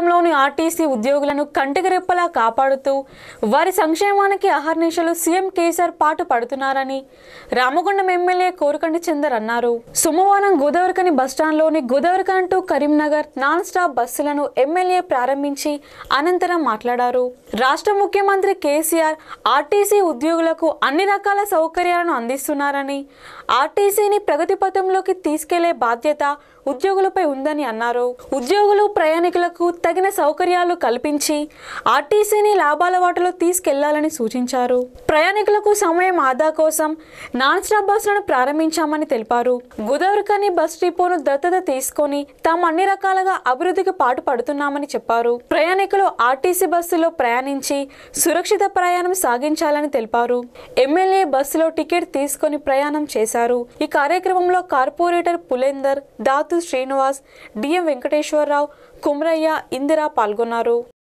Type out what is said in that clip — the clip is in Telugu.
రాష్ట్రంలోని ఆర్టీసీ ఉద్యోగులను కంటికి రెప్పలా కాపాడుతూ వారి సంక్షేమానికి అహర్నిశలు సీఎం కేసీఆర్ పాటు పడుతున్నారని రామగుండం ఎమ్మెల్యే కోరకండి చందర్ అన్నారు సోమవారం గోదావరికని బస్టాండ్లోని Godavarikhani to Karimnagar non stop బస్సులను ఎమ్మెల్యే ప్రారంభించి అనంతరం మాట్లాడారు రాష్ట్ర ముఖ్యమంత్రి కేసీఆర్ ఆర్టీసీ ఉద్యోగులకు అన్ని రకాల సౌకర్యాలను అందిస్తున్నారని ఆర్టీసీని ప్రగతి పథంలోకి తీసుకెళ్లే బాధ్యత ఉద్యోగులపై ఉందని అన్నారు ఉద్యోగులు ప్రయాణికులకు తగిన సౌకర్యాలు కల్పించి ఆర్టీసీని లాభాల వాటలో తీసుకెళ్లాలని సూచించారు ప్రయాణికులకు సమయం ఆదా కోసం నాన్ స్టాప్ బస్సులను ప్రారంభించామని తెలిపారు గోదావరికని బస్ డిపోను దత్తత తీసుకొని తాము అన్ని రకాలుగా అభివృద్ధికి పాటు పడుతున్నామని చెప్పారు ప్రయాణికులు ఆర్టీసీ బస్సులో ప్రయాణించి సురక్షిత ప్రయాణం సాగించాలని తెలిపారు ఎమ్మెల్యే బస్సులో టికెట్ తీసుకొని ప్రయాణం చేశారు ఈ కార్యక్రమంలో కార్పొరేటర్ పులేందర్ దాతు శ్రీనివాస్ డిఎం వెంకటేశ్వరరావు కుమ్రయ్య ఇందిర పాల్గొన్నారు